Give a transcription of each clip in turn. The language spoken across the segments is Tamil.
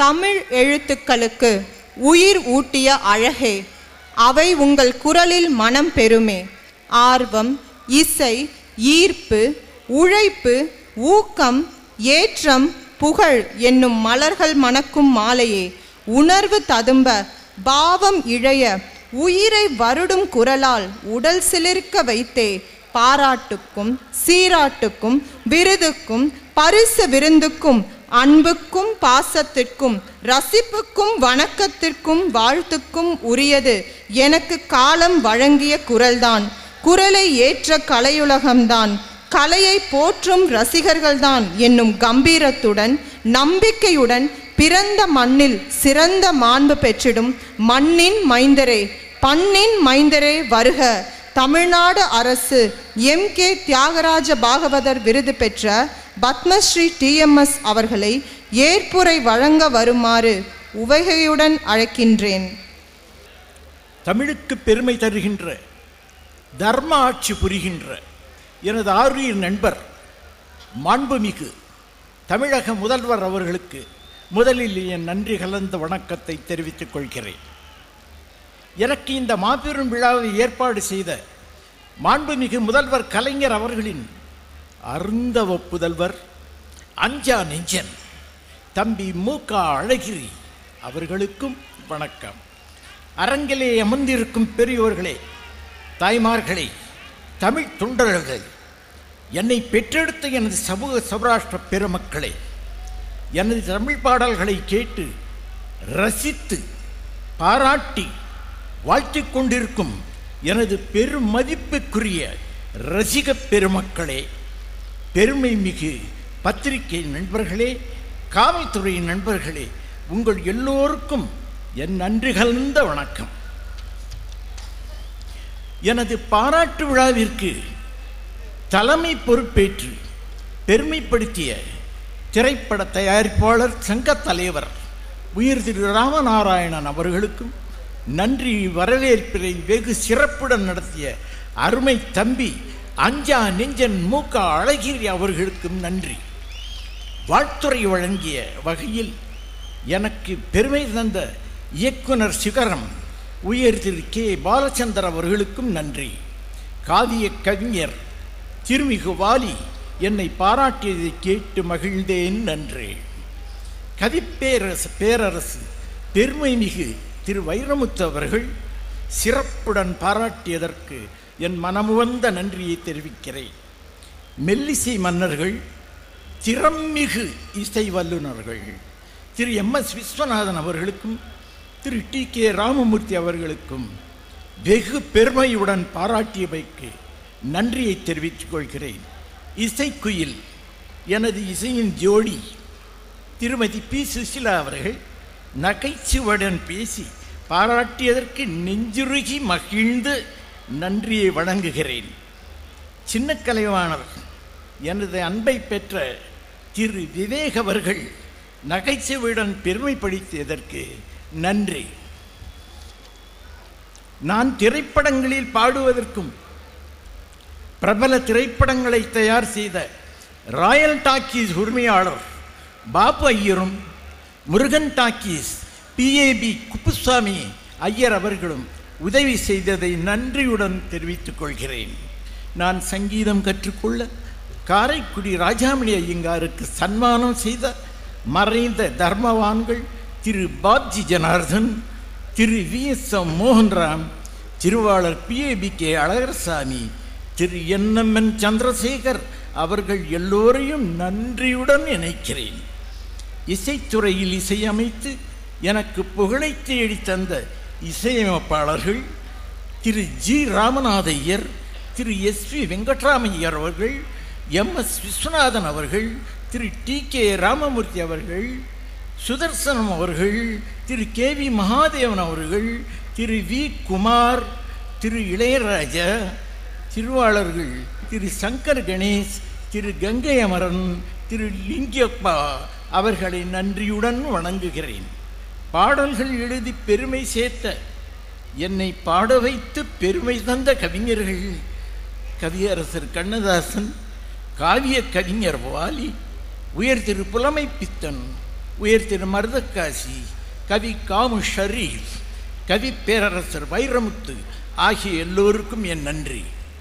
தமிழ் எழுத்துக்களுக்கு உயிர் ஊட்டிய அழகே அவை உங்கள் குரலில் மனம் பெறுமே ஆர்வம் இசை ஈர்ப்பு உழைப்பு ஊக்கம் ஏற்றம் புகழ் என்னும் மலர்கள் மணக்கும் மாலையே உணர்வு ததும்ப பாவம் இழைய உயிரை வருடும் குரலால் உடல் சிலிர்க்க வைத்தே பாராட்டுக்கும் சீராட்டுக்கும் விருதுக்கும் பரிசு விருந்துக்கும் அன்புக்கும் பாசத்திற்கும் ரசிப்புக்கும் வணக்கத்திற்கும் வாழ்த்துக்கும் உரியது எனக்கு காலம் வழங்கிய குரல்தான் குரலை ஏற்ற கலையுலகம்தான் கலையை போற்றும் ரசிகர்கள்தான் என்னும் கம்பீரத்துடன் நம்பிக்கையுடன் பிறந்த மண்ணில் சிறந்த மாண்பு பெற்றிடும் மண்ணின் மைந்தரே பண்ணின் மைந்தரே வருக தமிழ்நாடு அரசு எம் கே தியாகராஜ பாகவதர் விருது பெற்ற பத்மஸ்ரீ டிஎம்எஸ் அவர்களை ஏற்புரை வழங்க வருமாறு உவகையுடன் அழைக்கின்றேன் தமிழுக்கு பெருமை தருகின்ற தர்ம ஆட்சி புரிகின்ற எனது ஆருயிர் நண்பர் மாண்புமிகு தமிழக முதல்வர் அவர்களுக்கு முதலில் என் நன்றி கலந்த வணக்கத்தை தெரிவித்துக் கொள்கிறேன் எனக்கு இந்த மாபெரும் விழாவை ஏற்பாடு செய்த மாண்புமிகு முதல்வர் கலைஞர் அவர்களின் அருந்தவ புதல்வர் அஞ்சா நெஞ்சன் தம்பி மூகா அழகிரி அவர்களுக்கும் வணக்கம் அரங்கிலே அமர்ந்திருக்கும் பெரியோர்களே தாய்மார்களே தமிழ் தொண்டர்களே என்னை பெற்றெடுத்த எனது சமூக சௌராஷ்டிர பெருமக்களே எனது தமிழ் பாடல்களை கேட்டு ரசித்து பாராட்டி வாழ்த்திக் கொண்டிருக்கும் எனது பெருமதிப்புக்குரிய ரசிக பெருமக்களே பெருமை மிகு பத்திரிகை நண்பர்களே காவல்துறை நண்பர்களே உங்கள் எல்லோருக்கும் என் நன்றி கலந்த வணக்கம் எனது பாராட்டு விழாவிற்கு தலைமை பொறுப்பேற்று பெருமைப்படுத்திய திரைப்பட தயாரிப்பாளர் சங்க தலைவர் உயிர் திரு ராமநாராயணன் அவர்களுக்கும் நன்றி வரவேற்பினை வெகு சிறப்புடன் நடத்திய அருமை தம்பி அஞ்சா நெஞ்சன் மூக்கா அழகிரி அவர்களுக்கும் நன்றி வாழ்த்துறை வழங்கிய வகையில் எனக்கு பெருமை தந்த இயக்குனர் சிகரம் உயர் திரு கே பாலச்சந்தர் அவர்களுக்கும் நன்றி காவிய கவிஞர் திருமிகு வாலி என்னை பாராட்டியதை கேட்டு மகிழ்ந்தேன் நன்றி கவிப்பேரரசு பேரரசு பெருமை மிகு திரு வைரமுத்து அவர்கள் சிறப்புடன் பாராட்டியதற்கு என் மனமுவந்த நன்றியை தெரிவிக்கிறேன் மெல்லிசை மன்னர்கள் திறம்மிகு இசை வல்லுநர்கள் திரு எம் எஸ் விஸ்வநாதன் அவர்களுக்கும் திரு டி கே ராமமூர்த்தி அவர்களுக்கும் வெகு பெருமையுடன் பாராட்டியவைக்கு நன்றியை தெரிவித்துக் கொள்கிறேன் இசைக்குயில் எனது இசையின் ஜோடி திருமதி பி சுசிலா அவர்கள் நகைச்சுவடன் பேசி பாராட்டியதற்கு நெஞ்சுருகி மகிழ்ந்து நன்றியை வழங்குகிறேன் சின்ன கலைவாணர் எனது அன்பை பெற்ற திரு விவேக் அவர்கள் நகைச்சுவையுடன் பெருமைப்படுத்தியதற்கு நன்றி நான் திரைப்படங்களில் பாடுவதற்கும் பிரபல திரைப்படங்களை தயார் செய்த ராயல் டாக்கீஸ் உரிமையாளர் பாபு ஐயரும் முருகன் டாக்கீஸ் பிஏபி குப்புசாமி ஐயர் அவர்களும் உதவி செய்ததை நன்றியுடன் தெரிவித்துக் கொள்கிறேன் நான் சங்கீதம் கற்றுக்கொள்ள காரைக்குடி ராஜாமணி ஐயங்காருக்கு சன்மானம் செய்த மறைந்த தர்மவான்கள் Thiru Bapji Janardhan Thiru V S M Mohanram திருவாளர் PAP K Alagarsamy Thiru NMN Chandrasekar அவர்கள் எல்லோரையும் நன்றியுடன் இணைக்கிறேன் இசைத்துறையில் இசையமைத்து எனக்கு புகழை தேடி தந்த இசையமைப்பாளர்கள் Thiru G Ramanatha Iyer Thiru S V Venkataramaiyer அவர்கள் எம் எஸ் விஸ்வநாதன் அவர்கள் திரு டி கே ராமமூர்த்தி அவர்கள் சுதர்சனம் அவர்கள் திரு கே வி மகாதேவன் அவர்கள் திரு வி குமார் திரு இளையராஜா திருவாளர்கள் திரு சங்கர் கணேஷ் திரு கங்கை அமரன் திரு லிங்கியப்பா அவர்களை நன்றியுடன் வணங்குகிறேன் பாடல்கள் எழுதி பெருமை சேர்த்த என்னை பாட வைத்து பெருமை தந்த கவிஞர்கள் கவியரசர் கண்ணதாசன் காவிய கவிஞர் வாலி உயர் திரு புலமை பித்தன் உயர் திரு மருதக்காசி கவி காமு ஷரீஃப் கவி பேரரசர் வைரமுத்து ஆகிய எல்லோருக்கும் என் நன்றி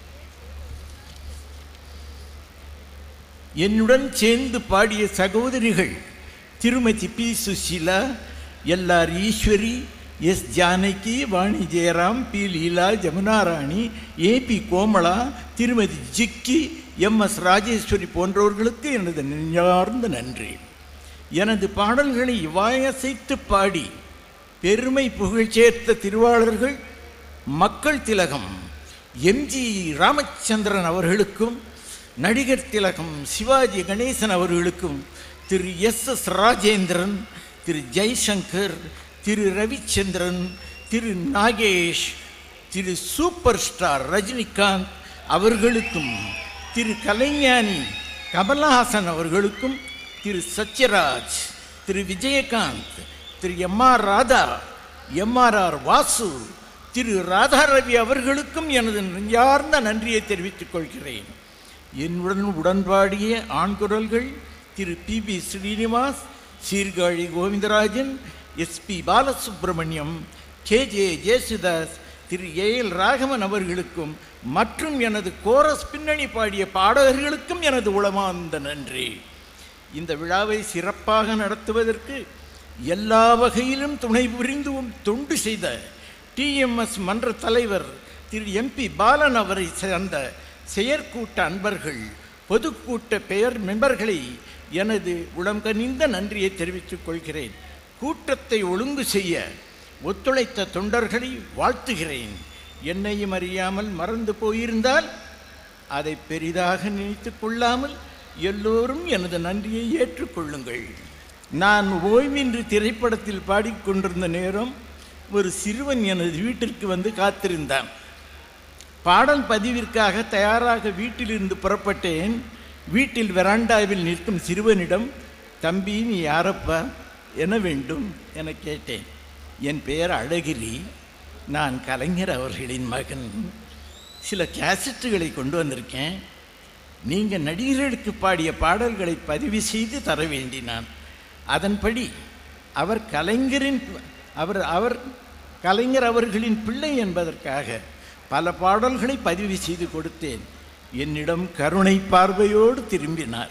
என்னுடன் சேர்ந்து பாடிய சகோதரிகள் Thirumathi P Susheela L R Eswari S Janaki Vani Jayaram P Leela Jamunarani A P Komala Thirumathi Jikki M S Rajeswari போன்றவர்களுக்கு எனது நெஞ்சார்ந்த நன்றி எனது பாடல்களை வாயசைத்து பாடி பெருமை புகழ் சேர்த்த திருவாளர்கள் மக்கள் திலகம் எம்ஜி ராமச்சந்திரன் அவர்களுக்கும் நடிகர் திலகம் சிவாஜி கணேசன் அவர்களுக்கும் Thiru S S Rajendran Thiru Jaishankar Thiru Ravichandran Thiru Nagesh Thiru super star Rajinikanth அவர்களுக்கும் திரு கலைஞானி கமலஹாசன் அவர்களுக்கும் Thiru Sathyaraj Thiru Vijayakanth Thiru M R Radha MRR Vasu Thiru Radharavi அவர்களுக்கும் எனது நெஞ்சார்ந்த நன்றியை தெரிவித்துக் கொள்கிறேன் என்னுடன் உடன்பாடிய ஆண்குரல்கள் Thiru P B Srinivas Sirkazhi Govindarajan SP Balasubrahmanyam K J Yesudas Thiru A L Raghavan அவர்களுக்கும் மற்றும் எனது கோரஸ் பின்னணி பாடிய பாடகர்களுக்கும் எனது உளமார்ந்த நன்றி இந்த விழாவை சிறப்பாக நடத்துவதற்கு எல்லா வகையிலும் துணை புரிந்தும் தொண்டு செய்த டிஎம்எஸ் மன்ற தலைவர் திரு எம்பி பாலன் அவரை சேர்ந்த செயற்கூட்ட அன்பர்கள் பொதுக்கூட்ட பெயர் மெம்பர்களை எனது உளம் கனிந்த நன்றியை தெரிவித்துக் கொள்கிறேன் கூட்டத்தை ஒழுங்கு செய்ய ஒத்துழைத்த தொண்டர்களை வாழ்த்துகிறேன் என்னையும் அறியாமல் மறந்து போயிருந்தால் அதை பெரிதாக நினைத்து கொள்ளாமல் எல்லோரும் எனது நன்றியை ஏற்றுக்கொள்ளுங்கள் நான் ஓய்வின்றி திரைப்படத்தில் பாடிக்கொண்டிருந்த நேரம் ஒரு சிறுவன் எனது வீட்டிற்கு வந்து காத்திருந்தான் பாடல் பதிவிற்காக தயாராக வீட்டிலிருந்து புறப்பட்டேன் வீட்டில் வெராண்டாவில் நிற்கும் சிறுவனிடம் தம்பி நீ யாரப்பா என வேண்டும் என கேட்டேன் என் பெயர் அழகிரி நான் கலைஞர் அவர்களின் மகன் சில கேசட்டுகளை கொண்டு வந்திருக்கேன் நீங்கள் நடிகர்களுக்கு பாடிய பாடல்களை பதிவு செய்து தர வேண்டினான் அதன்படி அவர் கலைஞரின் அவர் அவர் கலைஞர் அவர்களின் பிள்ளை என்பதற்காக பல பாடல்களை பதிவு செய்து கொடுத்தேன் என்னிடம் கருணை பார்வையோடு திரும்பினார்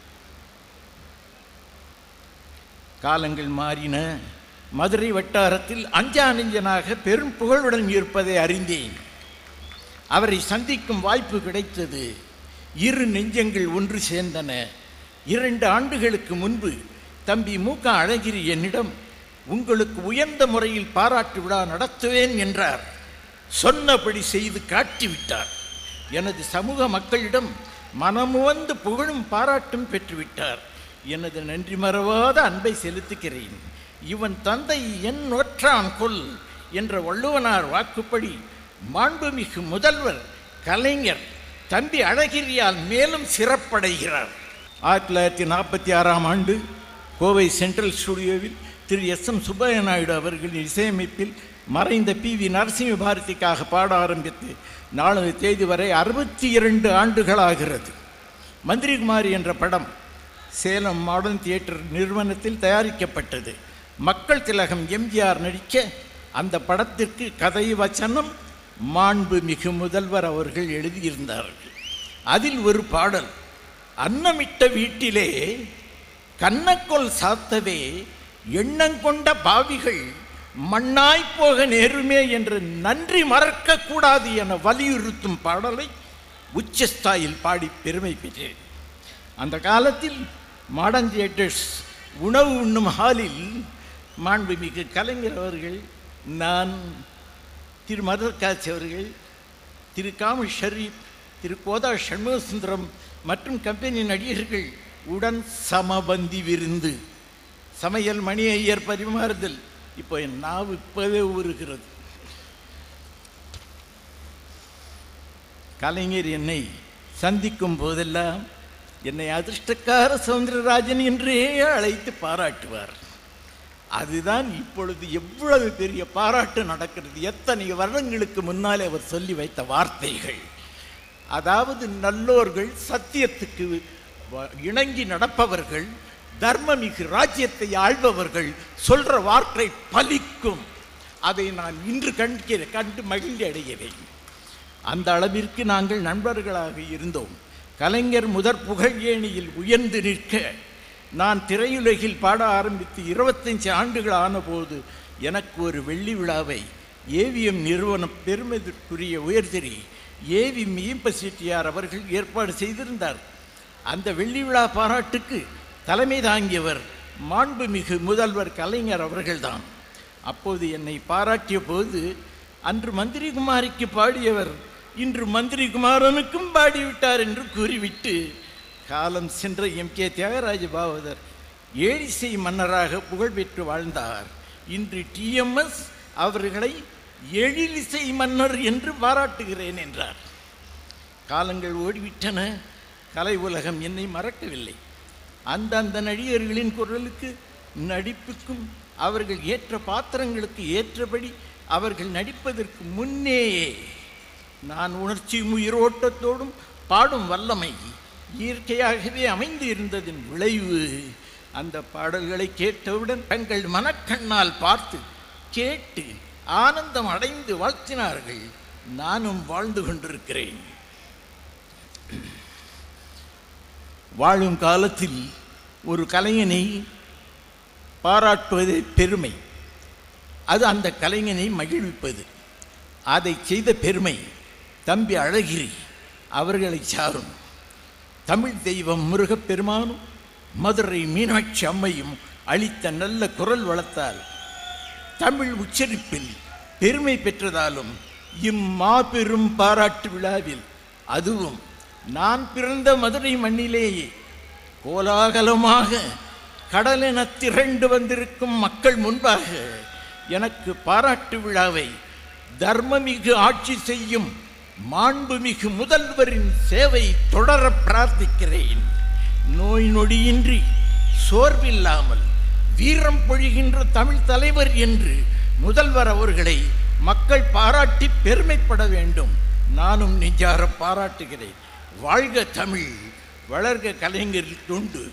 காலங்கள் மாறின மதுரை வட்டாரத்தில் அஞ்சா நெஞ்சனாக பெரும் புகழுடன் இருப்பதை அறிந்தேன் அவரை சந்திக்கும் வாய்ப்பு கிடைத்தது இரு நெஞ்சங்கள் ஒன்று சேர்ந்தன இரண்டு ஆண்டுகளுக்கு முன்பு தம்பி மூக்க அழகிரி என்னிடம் உங்களுக்கு உயர்ந்த முறையில் பாராட்டு விழா நடத்துவேன் என்றார் சொன்னபடி செய்து காட்டிவிட்டார் எனது சமூக மக்களிடம் மனமுவந்து புகழும் பாராட்டும் பெற்றுவிட்டார் எனது நன்றி மறவாத அன்பை செலுத்துகிறேன் இவன் தந்தை என் ஒற்றான் கொல் என்ற வள்ளுவனார் வாக்குப்படி மாண்புமிகு முதல்வர் கலைஞர் தம்பி அழகிரியால் மேலும் சிறப்படைகிறார் ஆயிரத்தி தொள்ளாயிரத்தி நாற்பத்தி ஆறாம் ஆண்டு கோவை சென்ட்ரல் ஸ்டுடியோவில் திரு எஸ் எம் சுப்பைய நாயுடு அவர்களின் இசையமைப்பில் மறைந்த பி வி நரசிம்ம பாரதிக்காக பாட ஆரம்பித்து நாலு தேதி வரை அறுபத்தி இரண்டு ஆண்டுகளாகிறது மந்திரிகுமாரி என்ற படம் சேலம் மாடர்ன் தியேட்டர் நிறுவனத்தில் தயாரிக்கப்பட்டது மக்கள் திலகம் எம்ஜிஆர் நடிக்க அந்த படத்திற்கு கதை வச்சனம் மாண்பு மிகு முதல்வர் அவர்கள் எழுதியிருந்தார்கள் அதில் ஒரு பாடல் அன்னமிட்ட வீட்டிலே கண்ணக்கோல் சாத்தவே எண்ணங்கொண்ட பாவிகள் மண்ணாய் போக நேருமே என்று நன்றி மறக்கக்கூடாது என வலியுறுத்தும் பாடலை உச்சஸ்தாயில் பாடி பெருமை பெற்றேன் அந்த காலத்தில் மாடர்ன் தியேட்டர்ஸ் உணவு உண்ணும் ஹாலில் மாண்புமிகு கலைஞர் அவர்கள் நான் திரு மதர்காட்சி அவர்கள் திரு காம ஷரீப் திரு கோதா சண்முகசுந்தரம் மற்றும் கம்பெனி நடிகர்கள் உடன் சமபந்தி விருந்து சமையல் மணி ஐயர் பரிமாறுதல் இப்போ என் நாவு இப்போவே ஊறுகிறது கலைஞர் என்னை சந்திக்கும் போதெல்லாம் என்னை அதிர்ஷ்டக்கார சவுந்தரராஜன் என்றே அழைத்து பாராட்டுவார் அதுதான் இப்பொழுது எவ்வளவு பெரிய பாராட்டு நடக்கிறது எத்தனை வருடங்களுக்கு முன்னாலே அவர் சொல்லி வைத்த வார்த்தைகள் அதாவது நல்லோர்கள் சத்தியத்துக்கு வ- இணங்கி நடப்பவர்கள் தர்மமிகு ராஜ்யத்தை ஆள்பவர்கள் சொல்ற வார்த்தை பலிக்கும் அதை நான் இன்று கண்டு கண்டு மகிழ்ச்சி அடைகிறேன் அந்த அளவிற்கு நாங்கள் நண்பர்களாக இருந்தோம் கலைஞர் முதற் புகழ் ஏணியில் உயர்ந்து நிற்க நான் திரையுலகில் பாட ஆரம்பித்து இருபத்தஞ்சு ஆண்டுகள் ஆனபோது எனக்கு ஒரு வெள்ளி விழாவை ஏவிஎம் நிறுவனம் பெருமதிக்குரிய உயர்திரி ஏவி மீம்ப செட்டியார் அவர்கள் ஏற்பாடு செய்திருந்தார் அந்த வெள்ளி விழா பாராட்டுக்கு தலைமை தாங்கியவர் மாண்புமிகு முதல்வர் கலைஞர் அவர்கள்தான் அப்போது என்னை பாராட்டிய போது அன்று மந்திரி குமாரிக்கு பாடியவர் இன்று மந்திரி குமாரனுக்கும் பாடிவிட்டார் என்று கூறிவிட்டு காலம் சென்ற எம் கே தியாகராஜ பாவதர் ஏழிசை மன்னராக புகழ்பெற்று வாழ்ந்தார் இன்று டிஎம்எஸ் அவர்களை எழிலிசை மன்னர் என்று பாராட்டுகிறேன் என்றார் காலங்கள் ஓடிவிட்டன கலை உலகம் என்னை மறக்கவில்லை அந்தந்த நடிகர்களின் குரலுக்கு நடிப்புக்கும் அவர்கள் ஏற்ற பாத்திரங்களுக்கு ஏற்றபடி அவர்கள் நடிப்பதற்கு முன்னேயே நான் உணர்ச்சி உயிரோட்டத்தோடும் பாடும் வல்லமை இயற்கையாகவே அமைந்து இருந்ததின் விளைவு அந்த பாடல்களை கேட்டவுடன் தங்கள் மனக்கண்ணால் பார்த்து கேட்டு ஆனந்தம் அடைந்து வாழ்த்தினார்கள் நானும் வாழ்ந்து கொண்டிருக்கிறேன் வாழும் காலத்தில் ஒரு கலைஞனை பாராட்டுவதே பெருமை அது அந்த கலைஞனை மகிழ்விப்பது அதை செய்த பெருமை தம்பி அழகிரி அவர்களை சாரும் தமிழ் தெய்வம் முருகப்பெருமானும் மதுரை மீனாட்சி அம்மையும் அளித்த நல்ல குரல் வளர்த்தால் தமிழ் உச்சரிப்பில் பெருமை பெற்றதாலும் இம்மாபெரும் பாராட்டு விழாவில் அதுவும் நான் பிறந்த மதுரை மண்ணிலேயே கோலாகலமாக கடலென திரண்டு வந்திருக்கும் மக்கள் முன்பாக எனக்கு பாராட்டு விழாவை தர்மமிகு ஆட்சி செய்யும் மாண்புமிகு முதல்வரின் சேவை தொடர பிரார்த்திக்கிறேன் நோய் நொடியின்றி சோர்வில்லாமல் வீரம் பொழிகின்ற தமிழ் தலைவர் என்று முதல்வர் அவர்களை மக்கள் பாராட்டி பெருமைப்பட வேண்டும் நானும் நெஞ்சார பாராட்டுகிறேன் வாழ்க தமிழ் வளர்க கலைஞர் தொண்டு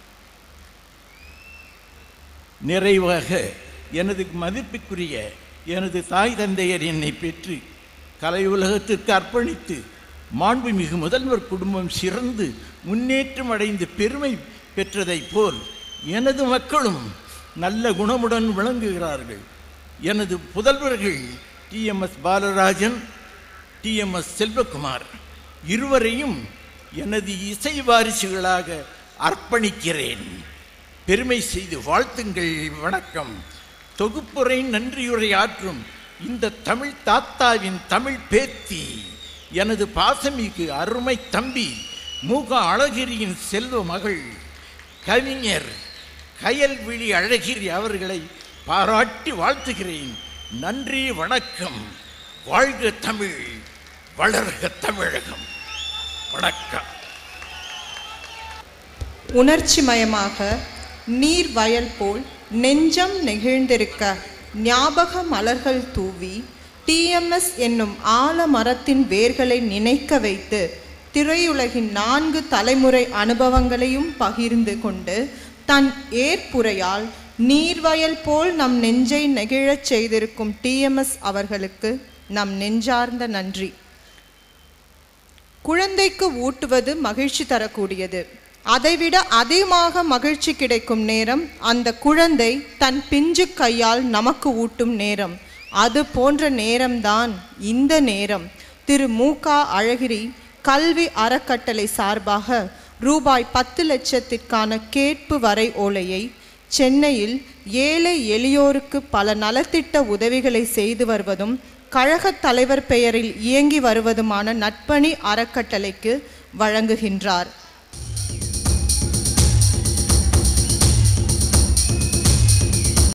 நிறைவாக எனது மதிப்புக்குரிய எனது தாய் தந்தையர் என்னை பெற்று கலை உலகத்திற்கு அர்ப்பணித்து மாண்புமிகு முதல்வர் குடும்பம் சிறந்து முன்னேற்றம் அடைந்து பெருமை பெற்றதைப் போல் எனது மக்களும் நல்ல குணமுடன் விளங்குகிறார்கள் எனது புதல்வர்கள் டிஎம்எஸ் பாலராஜன் டிஎம்எஸ் செல்வகுமார் இருவரையும் எனது இசை வாரிசுகளாக அர்ப்பணிக்கிறேன் பெருமை செய்து வாழ்த்துங்கள் வணக்கம் தொகுப்புரை நன்றியுரை ஆற்றும் இந்த தமிழ் தாத்தாவின் தமிழ் பேத்தி எனது பாசமிகு அருமை தம்பி மூக அழகிரியின் செல்வ மகள் கவிஞர் கயல்விழி அழகிரி அவர்களை பாராட்டி வாழ்த்துகிறேன் நன்றி வணக்கம் வாழ்க தமிழ் வளர்க தமிழகம் வணக்கம் உணர்ச்சிமயமாக நீர் வயல் போல் நெஞ்சம் நெகிழ்ந்திருக்க ஞாபக மலர்கள் தூவி டிஎம்எஸ் என்னும் ஆலமரத்தின் வேர்களை நினைக்க வைத்து திரையுலகின் நான்கு தலைமுறை அனுபவங்களையும் பகிர்ந்து கொண்டு தன் ஏற்புரையால் நீர்வயல் போல் நம் நெஞ்சை நெகிழச் செய்திருக்கும் டிஎம்எஸ் அவர்களுக்கு நம் நெஞ்சார்ந்த நன்றி குழந்தைக்கு ஊட்டுவது மகிழ்ச்சி தரக்கூடியது அதைவிட அதிகமாக மகிழ்ச்சி கிடைக்கும் நேரம் அந்த குழந்தை தன் பிஞ்சு கையால் நமக்கு ஊட்டும் நேரம் அது போன்ற நேரம்தான் இந்த நேரம் திரு மூகா அழகிரி கல்வி அறக்கட்டளை சார்பாக ரூபாய் பத்து லட்சத்திற்கான கேட்பு வரை ஓலையை சென்னையில் ஏழை எளியோருக்கு பல நலத்திட்ட உதவிகளை செய்து வருவதும் கழகத் தலைவர் பெயரில் இயங்கி வருவதுமான நட்பணி அறக்கட்டளைக்கு வழங்குகின்றார்